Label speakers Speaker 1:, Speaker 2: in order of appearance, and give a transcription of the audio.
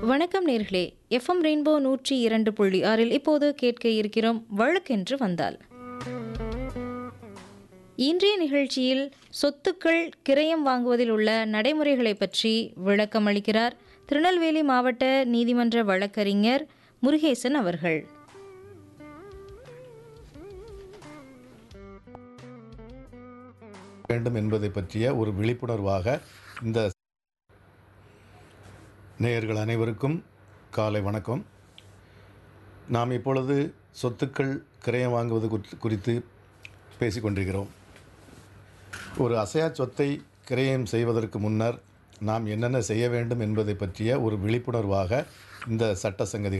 Speaker 1: வணக்கம் நேர்களே FM rainbow நூற்றி இரண்டு புள்ளி ஆறில் இப்போது கேட்க இருக்கிறோம் வழக்கென்று வந்தால் இன்றைய நிகழ்ச்சியில் சொத்துக்கள் கிரயம் வாங்குவதில் உள்ள நடைமுறைகளை பற்றி விளக்கம் அளிக்கிறார் திருநெல்வேலி மாவட்ட நீதிமன்ற வழக்கறிஞர் முருகேசன் அவர்கள்
Speaker 2: வேண்டும் என்பதை பற்றிய ஒரு விழிப்புணர்வாக இந்த நேயர்கள் அனைவருக்கும் காலை வணக்கம் நாம் இப்பொழுது சொத்துக்கள் கிரயம் வாங்குவது குறித்து- குறித்து பேசிக்கொண்டிருக்கிறோம் ஒரு அசையா சொத்தை கிரயம் செய்வதற்கு முன்னர் நாம் என்னென்ன செய்ய வேண்டும் என்பதை பற்றிய ஒரு விழிப்புணர்வாக இந்த சட்ட சங்கதி